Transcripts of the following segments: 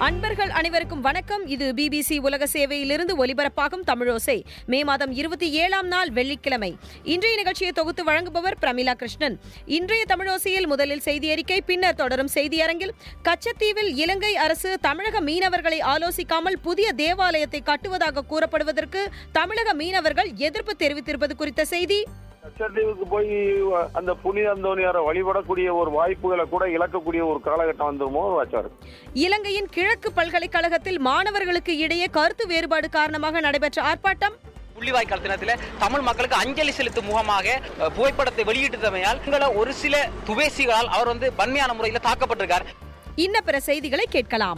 அன்பர்கள் அனைவருக்கும் வணக்கம் இது பிபிசி உலக சேவையிலிருந்து ஒலிபரப்பாகும் தமிழோசை மே மாதம் இருபத்தி ஏழாம் நாள் வெள்ளிக்கிழமை இன்றைய நிகழ்ச்சியை தொகுத்து வழங்குபவர் பிரமிளா கிருஷ்ணன் இன்றைய தமிழோசையில் முதலில் செய்தி அறிக்கை பின்னர் தொடரும் செய்தியரங்கில் கச்சத்தீவில் இலங்கை அரசு தமிழக மீனவர்களை ஆலோசிக்காமல் புதிய தேவாலயத்தை கட்டுவதாக கூறப்படுவதற்கு தமிழக மீனவர்கள் எதிர்ப்பு தெரிவித்திருப்பது குறித்த செய்தி லட்சத்தீவுக்கு போய் அந்த புனித அந்தோனியாரை வழிபடக்கூடிய ஒரு வாய்ப்புகளை கூட இழக்கக்கூடிய ஒரு காலகட்டம் வந்துருமோ வச்சாரு இலங்கையின் கிழக்கு பல்கலைக்கழகத்தில் மாணவர்களுக்கு இடையே கருத்து வேறுபாடு காரணமாக நடைபெற்ற ஆர்ப்பாட்டம் புள்ளிவாய்க்கால் தினத்தில் தமிழ் மக்களுக்கு அஞ்சலி செலுத்தும் முகமாக அஹ், புகைப்படத்தை வெளியிட்டதமையால் எங்களை ஒரு சில துவேசிகளால் அவர் வந்து வன்மையான முறையில் தாக்கப்பட்டிருக்கார் இன்ன பிற செய்திகளை கேட்கலாம்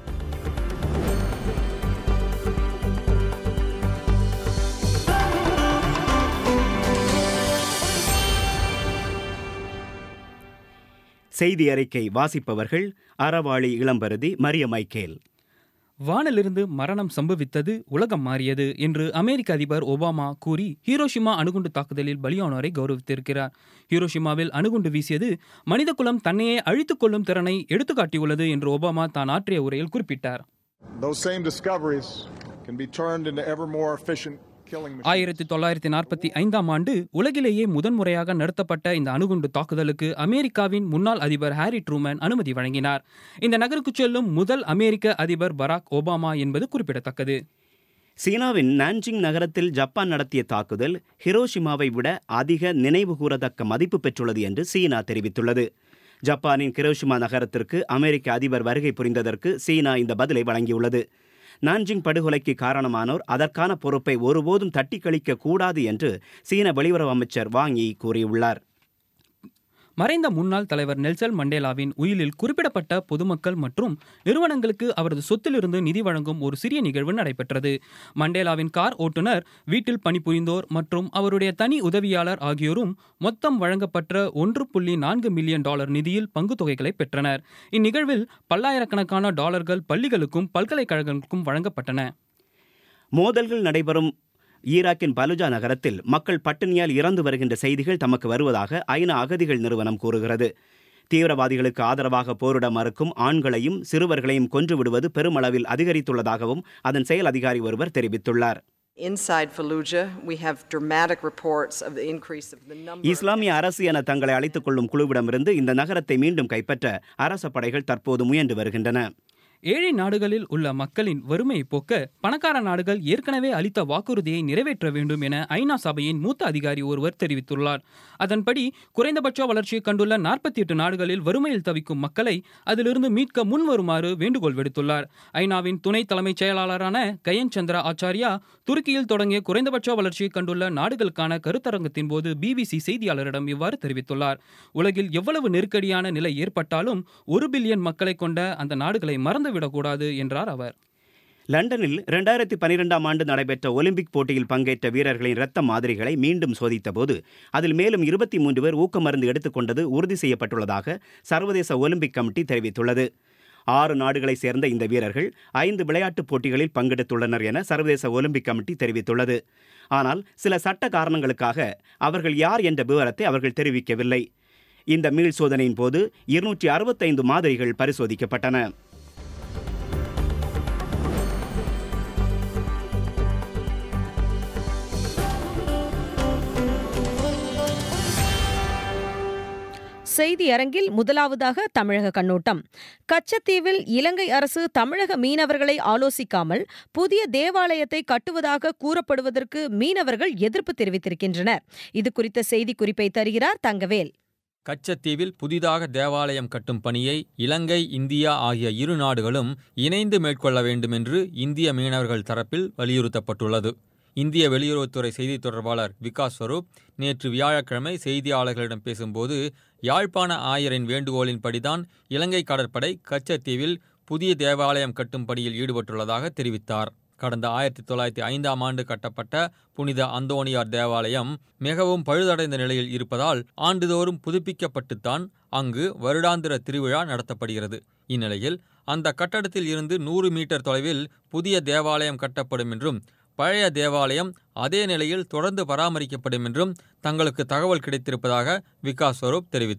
செய்தி அறிக்கை வாசிப்பவர்கள் அறவாளி இளம்பரதி மரிய மைக்கேல் வானிலிருந்து மரணம் சம்பவித்தது உலகம் மாறியது என்று அமெரிக்க அதிபர் ஒபாமா கூறி ஹீரோஷிமா அணுகுண்டு தாக்குதலில் பலியானோரை கௌரவித்திருக்கிறார் ஹீரோஷிமாவில் அணுகுண்டு வீசியது மனிதகுலம் தன்னையே அழித்துக் கொள்ளும் திறனை எடுத்துக்காட்டியுள்ளது என்று ஒபாமா தான் ஆற்றிய உரையில் குறிப்பிட்டார் Those same discoveries can be turned into ever more efficient killing machines. ஆயிரத்தி தொள்ளாயிரத்தி நாற்பத்தி ஐந்தாம் ஆண்டு உலகிலேயே முதன்முறையாக நடத்தப்பட்ட இந்த அணுகுண்டு தாக்குதலுக்கு அமெரிக்காவின் முன்னாள் அதிபர் ஹாரி ட்ரூமன் அனுமதி வழங்கினார் இந்த நகருக்கு செல்லும் முதல் அமெரிக்க அதிபர் பராக் ஒபாமா என்பது குறிப்பிடத்தக்கது சீனாவின் நான்ஜிங் நகரத்தில் ஜப்பான் நடத்திய தாக்குதல் ஹிரோஷிமாவை விட அதிக நினைவுகூரத்தக்க மதிப்பு பெற்றுள்ளது என்று சீனா தெரிவித்துள்ளது ஜப்பானின் ஹிரோஷிமா நகரத்திற்கு அமெரிக்க அதிபர் வருகை புரிந்ததற்கு சீனா இந்த பதிலை வழங்கியுள்ளது நான்ஜிங் படுகொலைக்கு காரணமானோர் அதற்கான பொறுப்பை ஒருபோதும் தட்டி கழிக்க கூடாது என்று சீன வெளியுறவு அமைச்சர் வாங் யி கூறியுள்ளார் மறைந்த முன்னாள் தலைவர் நெல்சன் மண்டேலாவின் உயிலில் குறிப்பிடப்பட்ட பொதுமக்கள் மற்றும் நிறுவனங்களுக்கு அவரது சொத்திலிருந்து நிதி வழங்கும் ஒரு சிறிய நிகழ்வு நடைபெற்றது மண்டேலாவின் கார் ஓட்டுநர் வீட்டில் பணிபுரிந்தோர் மற்றும் அவருடைய தனி உதவியாளர் ஆகியோரும் மொத்தம் வழங்கப்பட்ட ஒன்று புள்ளி நான்கு மில்லியன் டாலர் நிதியில் பங்குத் தொகைகளை பெற்றனர் இந்நிகழ்வில் பல்லாயிரக்கணக்கான டாலர்கள் பள்ளிகளுக்கும் பல்கலைக்கழகங்களுக்கும் வழங்கப்பட்டன மோதல்கள் நடைபெறும் ஈராக்கின் பலுஜா நகரத்தில் மக்கள் பட்டினியால் இறந்து வருகின்ற செய்திகள் தமக்கு வருவதாக ஐநா அகதிகள் நிறுவனம் கூறுகிறது தீவிரவாதிகளுக்கு ஆதரவாக போரிட மறுக்கும் ஆண்களையும் சிறுவர்களையும் கொன்றுவிடுவது பெருமளவில் அதிகரித்துள்ளதாகவும் அதன் செயல் அதிகாரி ஒருவர் தெரிவித்துள்ளார் Inside Fallujah, we have dramatic reports of the increase of the number. இஸ்லாமிய அரசு என தங்களை அழைத்துக் கொள்ளும் குழுவிடமிருந்து இந்த நகரத்தை மீண்டும் கைப்பற்ற அரச படைகள் தற்போது முயன்று வருகின்றன ஏழை நாடுகளில் உள்ள மக்களின் வறுமையை போக்க பணக்கார நாடுகள் ஏற்கனவே அளித்த வாக்குறுதியை நிறைவேற்ற வேண்டும் என ஐநா சபையின் மூத்த அதிகாரி ஒருவர் தெரிவித்துள்ளார் அதன்படி குறைந்தபட்ச வளர்ச்சியை கண்டுள்ள நாற்பத்தி எட்டு நாடுகளில் வறுமையில் தவிக்கும் மக்களை அதிலிருந்து மீட்க முன்வருமாறு வேண்டுகோள் விடுத்துள்ளார் ஐநாவின் துணை தலைமைச் செயலாளரான கயன் சந்திரா ஆச்சாரியா துருக்கியில் தொடங்கிய குறைந்தபட்ச வளர்ச்சியை கண்டுள்ள நாடுகளுக்கான கருத்தரங்கத்தின் போது பிபிசி செய்தியாளரிடம் இவ்வாறு தெரிவித்துள்ளார் உலகில் எவ்வளவு நெருக்கடியான நிலை ஏற்பட்டாலும் ஒரு பில்லியன் மக்களை கொண்ட அந்த நாடுகளை மறந்துவிடக்கூடாது என்றார் அவர் லண்டனில் இரண்டாயிரத்தி பனிரெண்டாம் ஆண்டு நடைபெற்ற ஒலிம்பிக் போட்டியில் பங்கேற்ற வீரர்களின் இரத்த மாதிரிகளை மீண்டும் சோதித்தபோது அதில் மேலும் இருபத்தி மூன்று பேர் ஊக்க மருந்து எடுத்துக்கொண்டது உறுதி செய்யப்பட்டுள்ளதாக சர்வதேச ஒலிம்பிக் கமிட்டி தெரிவித்துள்ளது ஆறு நாடுகளைச் சேர்ந்த இந்த வீரர்கள் ஐந்து விளையாட்டுப் போட்டிகளில் பங்கெடுத்துள்ளனர் என சர்வதேச ஒலிம்பிக் கமிட்டி தெரிவித்துள்ளது ஆனால் சில சட்ட காரணங்களுக்காக அவர்கள் யார் என்ற விவரத்தை அவர்கள் தெரிவிக்கவில்லை இந்த மீள் சோதனையின் போது இருநூற்றி அறுபத்தைந்து மாதிரிகள் பரிசோதிக்கப்பட்டன செய்தி அரங்கில் முதலாவதாக தமிழக கண்ணோட்டம் கச்சத்தீவில் இலங்கை அரசு தமிழக மீனவர்களை ஆலோசிக்காமல் புதிய தேவாலயத்தை கட்டுவதாக கூறப்படுவதற்கு மீனவர்கள் எதிர்ப்பு தெரிவித்திருக்கின்றனர் இது குறித்த செய்தி குறிப்பை தருகிறார் தங்கவேல் கச்சத்தீவில் புதிதாக தேவாலயம் கட்டும் பணியை இலங்கை இந்தியா ஆகிய இரு நாடுகளும் இணைந்து மேற்கொள்ள வேண்டுமென்று இந்திய மீனவர்கள் தரப்பில் வலியுறுத்தப்பட்டுள்ளது இந்திய வெளியுறவுத்துறை செய்தித் தொடர்பாளர் விகாஸ் ஸ்வரூப் நேற்று வியாழக்கிழமை செய்தியாளர்களிடம் பேசும்போது யாழ்ப்பாண ஆயரின் வேண்டுகோளின்படிதான் இலங்கை கடற்படை கச்சத்தீவில் புதிய தேவாலயம் கட்டும் பணியில் ஈடுபட்டுள்ளதாக தெரிவித்தார் கடந்த ஆயிரத்தி தொள்ளாயிரத்தி ஐந்தாம் ஆண்டு கட்டப்பட்ட புனித அந்தோணியார் தேவாலயம் மிகவும் பழுதடைந்த நிலையில் இருப்பதால் ஆண்டுதோறும் புதுப்பிக்கப்பட்டுத்தான் அங்கு வருடாந்திர திருவிழா நடத்தப்படுகிறது இந்நிலையில் அந்த கட்டடத்தில் இருந்து நூறு மீட்டர் தொலைவில் புதிய தேவாலயம் கட்டப்படும் என்றும் பழைய தேவாலயம் அதே நிலையில் தொடர்ந்து பராமரிக்கப்படும் என்றும் தங்களுக்கு தகவல் கிடைத்திருப்பதாக விகாஸ் ஸ்வரூப் தெரிவித்தார்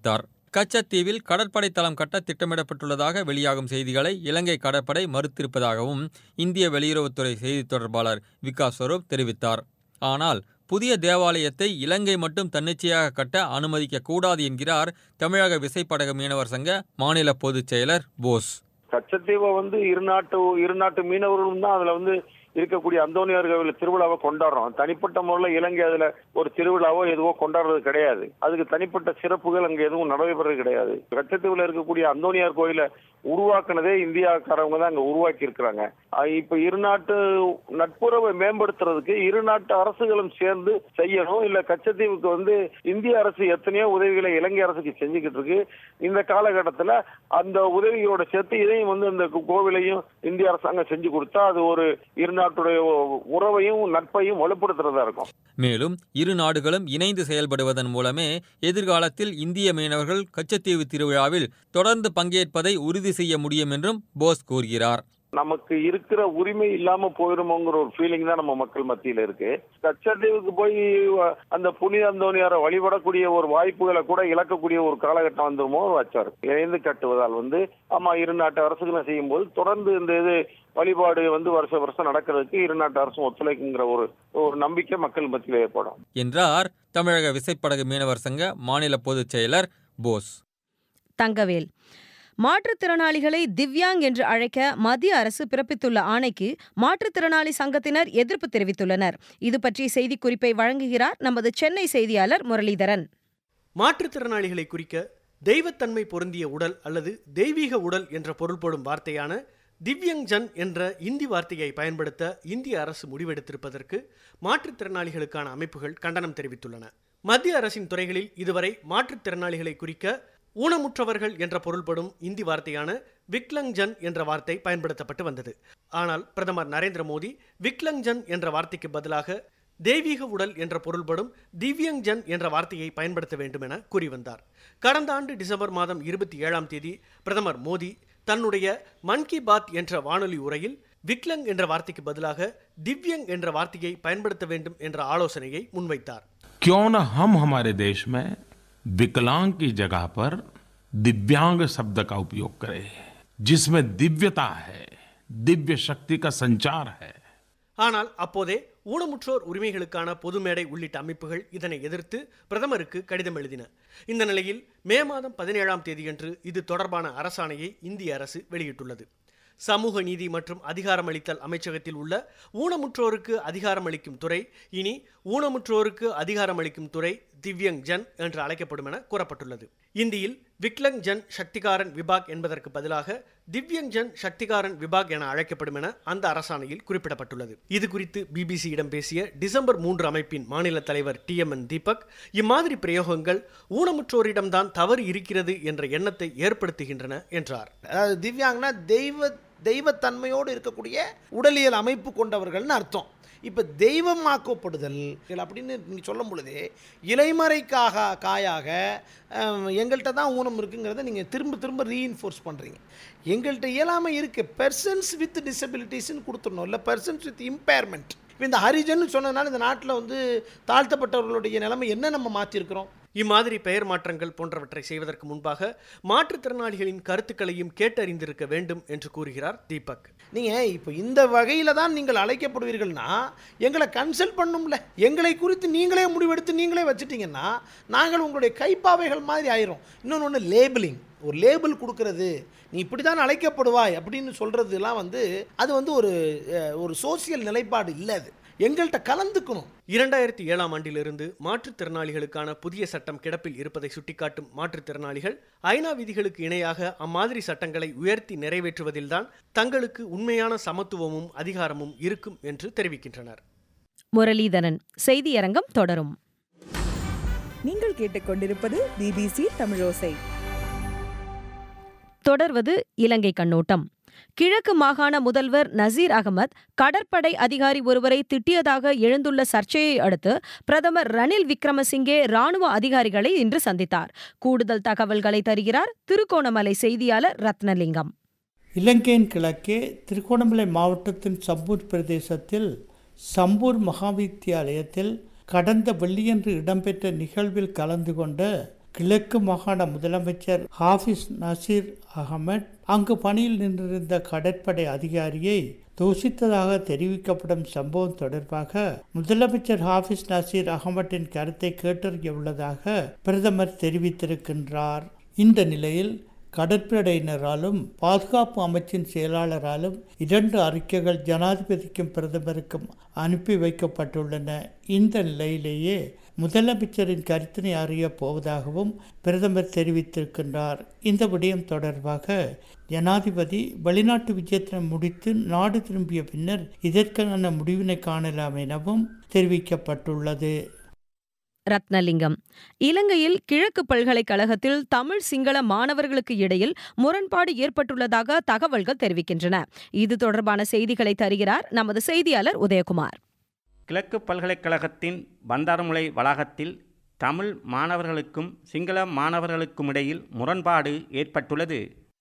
கச்சத்தீவில் கடற்படை தளம் கட்ட திட்டமிடப்பட்டுள்ளதாக வெளியாகும் செய்திகளை இலங்கை கடற்படை மறுத்திருப்பதாகவும் இந்திய வெளியுறவுத்துறை செய்தித் தொடர்பாளர் விகாஸ் ஸ்வரூப் தெரிவித்தார் ஆனால் புதிய தேவாலயத்தை இலங்கை மட்டும் தன்னிச்சையாக கட்ட அனுமதிக்க கூடாது என்கிறார் தமிழக விசைப்படகு மீனவர் சங்க மாநில பொதுச் செயலர் போஸ் கச்சத்தீவை வந்து இரு நாட்டு இரு நாட்டு மீனவர்களும் தான் அதுல வந்து இருக்கக்கூடிய அந்தோனியார் கோவில் திருவிழாவை கொண்டாடுறோம் தனிப்பட்ட முறையில் இலங்கை அதுல ஒரு திருவிழாவோ எதுவோ கொண்டாடுறது கிடையாது அதுக்கு தனிப்பட்ட சிறப்புகள் அங்க எதுவும் நடைபெறது கிடையாது கச்சத்தீவுல இருக்கக்கூடிய அந்தோனியார் கோயிலை உருவாக்குனதே இந்தியாக்காரவங்க தான் அங்க உருவாக்கி இருக்கிறாங்க இப்ப இரு நாட்டு நட்புறவை மேம்படுத்துறதுக்கு இரு நாட்டு அரசுகளும் சேர்ந்து செய்யணும் இல்ல கச்சத்தீவுக்கு வந்து இந்திய அரசு எத்தனையோ உதவிகளை இலங்கை அரசுக்கு செஞ்சுக்கிட்டு இருக்கு இந்த காலகட்டத்துல அந்த உதவியோட சேர்த்து இதையும் வந்து இந்த கோவிலையும் இந்திய அரசாங்கம் செஞ்சு கொடுத்தா அது ஒரு இரு நாட்டுடைய உறவையும் நட்பையும் வலுப்படுத்துறதா இருக்கும் மேலும் இரு நாடுகளும் இணைந்து செயல்படுவதன் மூலமே எதிர்காலத்தில் இந்திய மீனவர்கள் கச்சத்தீவு திருவிழாவில் தொடர்ந்து பங்கேற்பதை உறுதி செய்ய முடியும் என்றும் போஸ் கூறுகிறார் நமக்கு இருக்கிற உரிமை இல்லாம போயிருமோங்கிற ஒரு ஃபீலிங் தான் நம்ம மக்கள் மத்தியில இருக்கு கச்சத்தீவுக்கு போய் அந்த புனித அந்தோனியாரை வழிபடக்கூடிய ஒரு வாய்ப்புகளை கூட இழக்கக்கூடிய ஒரு காலகட்டம் வந்துருமோ வச்சார் இணைந்து கட்டுவதால் வந்து ஆமா இரு நாட்டு அரசுகளும் செய்யும் போது தொடர்ந்து இந்த இது வழிபாடு வந்து வருஷ வருஷம் நடக்கிறதுக்கு இரு நாட்டு அரசும் ஒத்துழைக்குங்கிற ஒரு ஒரு நம்பிக்கை மக்கள் மத்தியில் ஏற்படும் என்றார் தமிழக விசைப்படகு மீனவர் சங்க மாநில பொதுச் செயலர் போஸ் தங்கவேல் மாற்றுத்திறனாளிகளை திவ்யாங் என்று அழைக்க மத்திய அரசு பிறப்பித்துள்ள ஆணைக்கு மாற்றுத்திறனாளி சங்கத்தினர் எதிர்ப்பு தெரிவித்துள்ளனர் இது பற்றி செய்திக்குறிப்பை வழங்குகிறார் நமது சென்னை செய்தியாளர் முரளிதரன் மாற்றுத்திறனாளிகளை குறிக்க தெய்வத்தன்மை பொருந்திய உடல் அல்லது தெய்வீக உடல் என்ற பொருள்படும் வார்த்தையான திவ்யங் ஜன் என்ற இந்தி வார்த்தையை பயன்படுத்த இந்திய அரசு முடிவெடுத்திருப்பதற்கு மாற்றுத்திறனாளிகளுக்கான அமைப்புகள் கண்டனம் தெரிவித்துள்ளன மத்திய அரசின் துறைகளில் இதுவரை மாற்றுத்திறனாளிகளை குறிக்க ஊனமுற்றவர்கள் என்ற பொருள்படும் இந்தி வார்த்தையான விக்லங்ஜன் என்ற வார்த்தை பயன்படுத்தப்பட்டு வந்தது ஆனால் பிரதமர் நரேந்திர மோடி விக்லங்ஜன் என்ற வார்த்தைக்கு பதிலாக தெய்வீக உடல் என்ற பொருள்படும் திவ்யங்ஜன் என்ற வார்த்தையை பயன்படுத்த வேண்டும் என கூறி வந்தார் கடந்த ஆண்டு டிசம்பர் மாதம் இருபத்தி ஏழாம் தேதி பிரதமர் மோடி தன்னுடைய மன் கி பாத் என்ற வானொலி உரையில் விக்லங் என்ற வார்த்தைக்கு பதிலாக திவ்யங் என்ற வார்த்தையை பயன்படுத்த வேண்டும் என்ற ஆலோசனையை முன்வைத்தார் क्यों न हम हमारे देश में विकलांग की जगह पर दिव्यांग शब्द का उपयोग करें जिसमें दिव्यता है दिव्य शक्ति का संचार है ஆனால் அப்போதே ஊனமுற்றோர் உரிமைகளுக்கான பொது மேடை உள்ளிட்ட அமைப்புகள் இதனை எதிர்த்து பிரதமருக்கு கடிதம் எழுதின இந்த நிலையில் மே மாதம் பதினேழாம் தேதியன்று இது தொடர்பான அரசாணையை இந்திய அரசு வெளியிட்டுள்ளது சமூக நீதி மற்றும் அதிகாரமளித்தல் அமைச்சகத்தில் உள்ள ஊனமுற்றோருக்கு அதிகாரமளிக்கும் துறை இனி ஊனமுற்றோருக்கு அதிகாரமளிக்கும் துறை திவ்யங் ஜன் என்று அழைக்கப்படும் என கூறப்பட்டுள்ளது இந்தியில் விக்லங் ஜன் சக்திகாரன் விபாக் என்பதற்கு பதிலாக திவ்யங் ஜன் சக்திகாரன் விபாக் என அழைக்கப்படும் என அந்த அரசாணையில் குறிப்பிடப்பட்டுள்ளது இது குறித்து பிபிசியிடம் பேசிய டிசம்பர் மூன்று அமைப்பின் மாநில தலைவர் டி எம் என் தீபக் இம்மாதிரி பிரயோகங்கள் ஊனமுற்றோரிடம்தான் தவறு இருக்கிறது என்ற எண்ணத்தை ஏற்படுத்துகின்றன என்றார் அதாவது திவ்யாங்னா தெய்வ தெய்வத்தன்மையோடு இருக்கக்கூடிய உடலியல் அமைப்பு கொண்டவர்கள்னு அர்த்தம் இப்போ தெய்வமாக்கப்படுதல் அப்படின்னு நீங்கள் சொல்லும் பொழுது இலைமறைக்காக காயாக எங்கள்கிட்ட தான் ஊனம் இருக்குங்கிறத நீங்கள் திரும்ப திரும்ப ரீஇன்ஃபோர்ஸ் பண்ணுறீங்க எங்கள்கிட்ட இயலாமை இருக்குது பெர்சன்ஸ் வித் டிசபிலிட்டிஸ்னு கொடுத்துடணும் இல்லை பெர்சன்ஸ் வித் இம்பேர்மெண்ட் இப்போ இந்த ஹரிஜன் சொன்னதுனால இந்த நாட்டில் வந்து தாழ்த்தப்பட்டவர்களுடைய நிலைமை என்ன நம்ம மாற்றிருக்கிறோம் இம்மாதிரி பெயர் மாற்றங்கள் போன்றவற்றை செய்வதற்கு முன்பாக மாற்றுத்திறனாளிகளின் கருத்துக்களையும் கேட்டறிந்திருக்க வேண்டும் என்று கூறுகிறார் தீபக் நீங்கள் இப்போ இந்த வகையில் தான் நீங்கள் அழைக்கப்படுவீர்கள்னா எங்களை கன்சல்ட் பண்ணும்ல எங்களை குறித்து நீங்களே முடிவெடுத்து நீங்களே வச்சுட்டீங்கன்னா நாங்கள் உங்களுடைய கைப்பாவைகள் மாதிரி ஆயிரும் இன்னொன்று ஒன்று லேபிளிங் ஒரு லேபிள் கொடுக்கறது நீ இப்படி தான் அழைக்கப்படுவாய் அப்படின்னு சொல்கிறதுலாம் வந்து அது வந்து ஒரு ஒரு சோசியல் நிலைப்பாடு இல்லை அது எங்கள்கிட்ட கலந்துக்கணும் இரண்டாயிரத்தி ஏழாம் ஆண்டிலிருந்து மாற்றுத்திறனாளிகளுக்கான புதிய சட்டம் கிடப்பில் இருப்பதை சுட்டிக்காட்டும் மாற்றுத்திறனாளிகள் ஐநா விதிகளுக்கு இணையாக அம்மாதிரி சட்டங்களை உயர்த்தி நிறைவேற்றுவதில்தான் தங்களுக்கு உண்மையான சமத்துவமும் அதிகாரமும் இருக்கும் என்று தெரிவிக்கின்றனர் முரளிதரன் செய்தியரங்கம் தொடரும் நீங்கள் கேட்டுக்கொண்டிருப்பது பிபிசி தமிழோசை தொடர்வது இலங்கை கண்ணோட்டம் கிழக்கு மாகாண முதல்வர் நசீர் அகமத் கடற்படை அதிகாரி ஒருவரை திட்டியதாக எழுந்துள்ள சர்ச்சையை அடுத்து பிரதமர் ரணில் விக்ரமசிங்கே ராணுவ அதிகாரிகளை இன்று சந்தித்தார் கூடுதல் தகவல்களை தருகிறார் திருகோணமலை செய்தியாளர் ரத்னலிங்கம் இலங்கையின் கிழக்கே திருகோணமலை மாவட்டத்தின் சம்பூர் பிரதேசத்தில் சம்பூர் மகாவித்தியாலயத்தில் கடந்த வெள்ளியன்று இடம்பெற்ற நிகழ்வில் கலந்து கொண்ட கிழக்கு மாகாண முதலமைச்சர் ஹாஃபிஸ் நசீர் அகமட் அங்கு பணியில் நின்றிருந்த கடற்படை அதிகாரியை தூஷித்ததாக தெரிவிக்கப்படும் சம்பவம் தொடர்பாக முதலமைச்சர் ஹாஃபிஸ் நசீர் அகமட்டின் கருத்தை கேட்டறிய உள்ளதாக பிரதமர் தெரிவித்திருக்கின்றார் இந்த நிலையில் கடற்படையினராலும் பாதுகாப்பு அமைச்சின் செயலாளராலும் இரண்டு அறிக்கைகள் ஜனாதிபதிக்கும் பிரதமருக்கும் அனுப்பி வைக்கப்பட்டுள்ளன இந்த நிலையிலேயே முதலமைச்சரின் கருத்தினை அறியப் போவதாகவும் பிரதமர் தெரிவித்திருக்கின்றார் இந்த விடயம் தொடர்பாக ஜனாதிபதி வெளிநாட்டு விஜயத்தினை முடித்து நாடு திரும்பிய பின்னர் இதற்கான முடிவினை காணலாம் எனவும் தெரிவிக்கப்பட்டுள்ளது ரத்னலிங்கம் இலங்கையில் கிழக்கு பல்கலைக்கழகத்தில் தமிழ் சிங்கள மாணவர்களுக்கு இடையில் முரண்பாடு ஏற்பட்டுள்ளதாக தகவல்கள் தெரிவிக்கின்றன இது தொடர்பான செய்திகளை தருகிறார் நமது செய்தியாளர் உதயகுமார் கிழக்கு பல்கலைக்கழகத்தின் பந்தாரமுலை வளாகத்தில் தமிழ் மாணவர்களுக்கும் சிங்கள மாணவர்களுக்கும் இடையில் முரண்பாடு ஏற்பட்டுள்ளது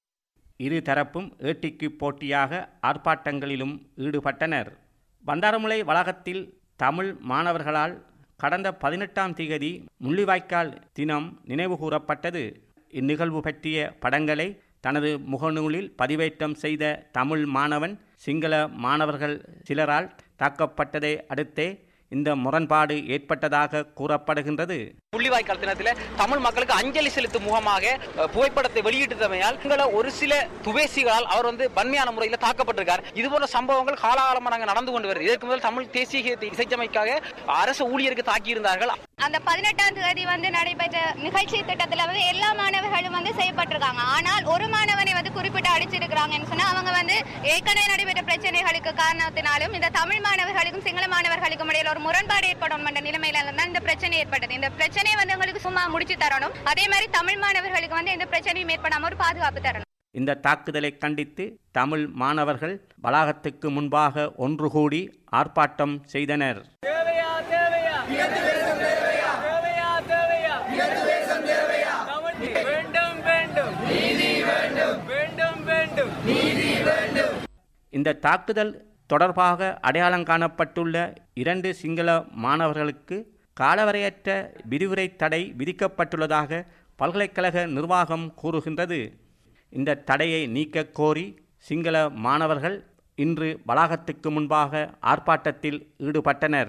இரு தரப்பும் ஏட்டிக்கு போட்டியாக ஆர்ப்பாட்டங்களிலும் ஈடுபட்டனர் பந்தாரமுலை வளாகத்தில் தமிழ் மாணவர்களால் கடந்த பதினெட்டாம் தேதி முள்ளிவாய்க்கால் தினம் நினைவுகூரப்பட்டது இந்நிகழ்வு பற்றிய படங்களை தனது முகநூலில் பதிவேற்றம் செய்த தமிழ் மாணவன் சிங்கள மாணவர்கள் சிலரால் தாக்கப்பட்டதை அடுத்தே இந்த முரண்பாடு ஏற்பட்டதாக கூறப்படுகின்றது புள்ளிவாய்க்கால் தினத்தில் தமிழ் மக்களுக்கு அஞ்சலி செலுத்தும் முகமாக அஹ், புகைப்படத்தை வெளியிட்டமையால் எங்களை ஒரு சில துவேசிகளால் அவர் வந்து வன்மையான முறையில் தாக்கப்பட்டிருக்கார் இது போன்ற சம்பவங்கள் காலாகாலமாக நாங்கள் நடந்து கொண்டு வருது இதற்கு முதல் தமிழ் தேசிய கீதத்தை இசைச்சமைக்காக அரசு ஊழியருக்கு தாக்கியிருந்தார்கள் அந்த பதினெட்டாம் தேதி வந்து நடைபெற்ற நிகழ்ச்சி திட்டத்துல வந்து எல்லா மாணவர்களும் வந்து செய்யப்பட்டிருக்காங்க ஆனால் ஒரு மாணவனை வந்து குறிப்பிட்டு அடிச்சிருக்கிறாங்கன்னு சொன்னா அவங்க வந்து ஏற்கனவே நடைபெற்ற பிரச்சனைகளுக்கு காரணத்தினாலும் இந்த தமிழ் மாணவர்களுக்கும் சிங்கள மாணவர்களுக்கும் இடையில ஒரு முரண்பாடு ஏற்படும் என்ற நிலைமையில தான் இந்த பிரச்சனை ஏற்பட்டது இந்த பிரச்சனையை வந்து எங்களுக்கு சும்மா முடிச்சு தரணும் அதே மாதிரி தமிழ் மாணவர்களுக்கு வந்து எந்த பிரச்சனையும் ஏற்படாம ஒரு பாதுகாப்பு தரணும் இந்த தாக்குதலை கண்டித்து தமிழ் மாணவர்கள் வளாகத்துக்கு முன்பாக ஒன்று கூடி ஆர்ப்பாட்டம் செய்தனர் இந்த தாக்குதல் தொடர்பாக அடையாளம் காணப்பட்டுள்ள இரண்டு சிங்கள மாணவர்களுக்கு காலவரையற்ற விரிவுரை தடை விதிக்கப்பட்டுள்ளதாக பல்கலைக்கழக நிர்வாகம் கூறுகின்றது இந்த தடையை நீக்கக் கோரி சிங்கள மாணவர்கள் இன்று வளாகத்துக்கு முன்பாக ஆர்ப்பாட்டத்தில் ஈடுபட்டனர்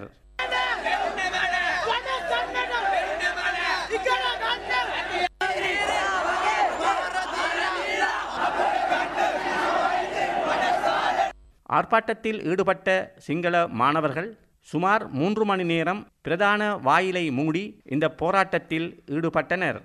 ஆர்ப்பாட்டத்தில் ஈடுபட்ட சிங்கள மாணவர்கள் சுமார் மூன்று மணி நேரம் பிரதான வாயிலை மூடி இந்த போராட்டத்தில் ஈடுபட்டனர்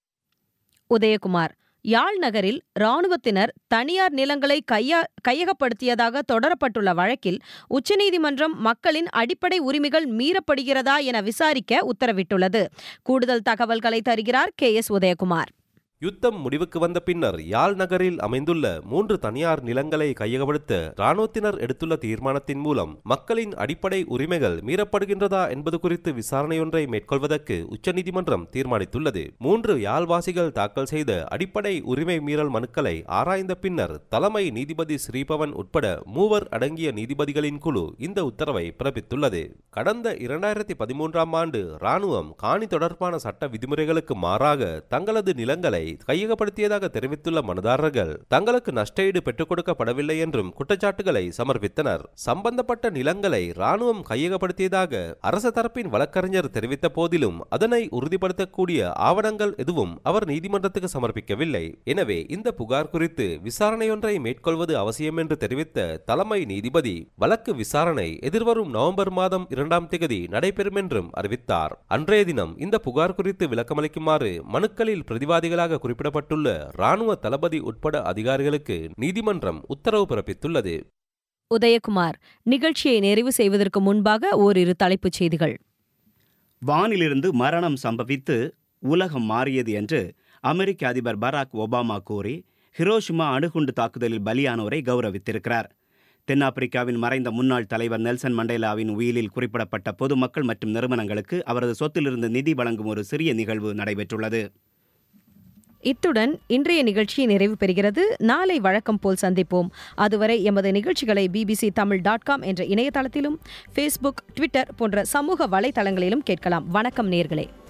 உதயகுமார் யாழ் நகரில் இராணுவத்தினர் தனியார் நிலங்களை கையா கையகப்படுத்தியதாக தொடரப்பட்டுள்ள வழக்கில் உச்சநீதிமன்றம் மக்களின் அடிப்படை உரிமைகள் மீறப்படுகிறதா என விசாரிக்க உத்தரவிட்டுள்ளது கூடுதல் தகவல்களை தருகிறார் கே எஸ் உதயகுமார் யுத்தம் முடிவுக்கு வந்த பின்னர் யாழ் நகரில் அமைந்துள்ள மூன்று தனியார் நிலங்களை கையகப்படுத்த இராணுவத்தினர் எடுத்துள்ள தீர்மானத்தின் மூலம் மக்களின் அடிப்படை உரிமைகள் மீறப்படுகின்றதா என்பது குறித்து விசாரணையொன்றை மேற்கொள்வதற்கு உச்சநீதிமன்றம் தீர்மானித்துள்ளது மூன்று யாழ்வாசிகள் தாக்கல் செய்த அடிப்படை உரிமை மீறல் மனுக்களை ஆராய்ந்த பின்னர் தலைமை நீதிபதி ஸ்ரீபவன் உட்பட மூவர் அடங்கிய நீதிபதிகளின் குழு இந்த உத்தரவை பிறப்பித்துள்ளது கடந்த இரண்டாயிரத்தி பதிமூன்றாம் ஆண்டு இராணுவம் காணி தொடர்பான சட்ட விதிமுறைகளுக்கு மாறாக தங்களது நிலங்களை கையகப்படுத்தியதாக தெரிவித்துள்ள மனுதாரர்கள் தங்களுக்கு நஷ்டஈடு பெற்றுக் கொடுக்கப்படவில்லை என்றும் குற்றச்சாட்டுகளை சமர்ப்பித்தனர் சம்பந்தப்பட்ட நிலங்களை ராணுவம் கையகப்படுத்தியதாக அரசு தரப்பின் வழக்கறிஞர் தெரிவித்த போதிலும் அதனை உறுதிப்படுத்தக்கூடிய ஆவணங்கள் எதுவும் அவர் நீதிமன்றத்துக்கு சமர்ப்பிக்கவில்லை எனவே இந்த புகார் குறித்து விசாரணையொன்றை மேற்கொள்வது அவசியம் என்று தெரிவித்த தலைமை நீதிபதி வழக்கு விசாரணை எதிர்வரும் நவம்பர் மாதம் இரண்டாம் தேதி நடைபெறும் என்றும் அறிவித்தார் அன்றைய தினம் இந்த புகார் குறித்து விளக்கமளிக்குமாறு மனுக்களில் பிரதிவாதிகளாக குறிப்பிடப்பட்டுள்ள ராணுவ தளபதி உட்பட அதிகாரிகளுக்கு நீதிமன்றம் உத்தரவு பிறப்பித்துள்ளது உதயகுமார் நிகழ்ச்சியை நிறைவு செய்வதற்கு முன்பாக ஓரிரு தலைப்புச் செய்திகள் வானிலிருந்து மரணம் சம்பவித்து உலகம் மாறியது என்று அமெரிக்க அதிபர் பராக் ஒபாமா கூறி ஹிரோஷிமா அணுகுண்டு தாக்குதலில் பலியானோரை கௌரவித்திருக்கிறார் தென்னாப்பிரிக்காவின் மறைந்த முன்னாள் தலைவர் நெல்சன் மண்டேலாவின் உயிலில் குறிப்பிடப்பட்ட பொதுமக்கள் மற்றும் நிறுவனங்களுக்கு அவரது சொத்திலிருந்து நிதி வழங்கும் ஒரு சிறிய நிகழ்வு நடைபெற்றுள்ளது இத்துடன் இன்றைய நிகழ்ச்சி நிறைவு பெறுகிறது நாளை வழக்கம் போல் சந்திப்போம் அதுவரை எமது நிகழ்ச்சிகளை பிபிசி தமிழ் டாட் காம் என்ற இணையதளத்திலும் ஃபேஸ்புக் ட்விட்டர் போன்ற சமூக வலைதளங்களிலும் கேட்கலாம் வணக்கம் நேர்களே